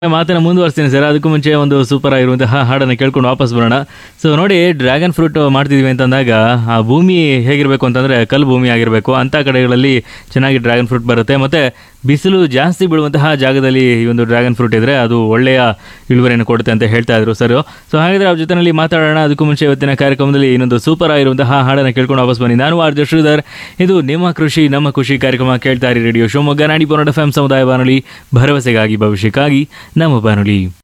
ಮಾತನ್ನ ಮುಂದುವರಿಸ್ತೀನಿ ಸರ್ ಅದಕ್ಕೂ ಮುಂಚೆ ಒಂದು ಸೂಪರ್ ಆಗಿರುವಂತಹ ಹಾಡನ್ನು ಕೇಳ್ಕೊಂಡು ವಾಪಸ್ ಬರೋಣ ಸೊ ನೋಡಿ ಡ್ರ್ಯಾಗನ್ ಫ್ರೂಟ್ ಮಾಡ್ತಿದೀವಿ ಅಂತಂದಾಗ ಆ ಭೂಮಿ ಹೇಗಿರಬೇಕು ಅಂತಂದರೆ ಕಲ್ಲು ಭೂಮಿ ಆಗಿರಬೇಕು ಅಂಥ ಕಡೆಗಳಲ್ಲಿ ಚೆನ್ನಾಗಿ ಡ್ರ್ಯಾಗನ್ ಫ್ರೂಟ್ ಬರುತ್ತೆ ಮತ್ತು ಬಿಸಿಲು ಜಾಸ್ತಿ ಬೀಳುವಂತಹ ಜಾಗದಲ್ಲಿ ಈ ಒಂದು ಡ್ರ್ಯಾಗನ್ ಫ್ರೂಟ್ ಇದ್ದರೆ ಅದು ಒಳ್ಳೆಯ ಇಳುವರಿಯನ್ನು ಕೊಡುತ್ತೆ ಅಂತ ಹೇಳ್ತಾ ಇದ್ರು ಸರ್ ಸೊ ಹಾಗಾದರೆ ಅವ್ರ ಜೊತೆನಲ್ಲಿ ಮಾತಾಡೋಣ ಅದಕ್ಕೂ ಮುಂಚೆ ಇವತ್ತಿನ ಕಾರ್ಯಕ್ರಮದಲ್ಲಿ ಇನ್ನೊಂದು ಸೂಪರ್ ಆಗಿರುವಂತಹ ಹಾಡನ್ನು ಕೇಳ್ಕೊಂಡು ವಾಪಸ್ ಬನ್ನಿ ನಾನು ಆರ್ ಶ್ರೀಧರ್ ಇದು ನಿಮ್ಮ ಕೃಷಿ ನಮ್ಮ ಖುಷಿ ಕಾರ್ಯಕ್ರಮ ಕೇಳ್ತಾ ಇರಿ ರೇಡಿಯೋ ಶಿವಮೊಗ್ಗ ನಾಡಿ ಪೊನ್ನಡ ಎಫ್ ಸಮುದಾಯ ಬಾನುಲಿ ಭರವಸೆಗಾಗಿ ಭವಿಷ್ಯಕ್ಕಾಗಿ ನಮ್ಮ ಬಾನುಲಿ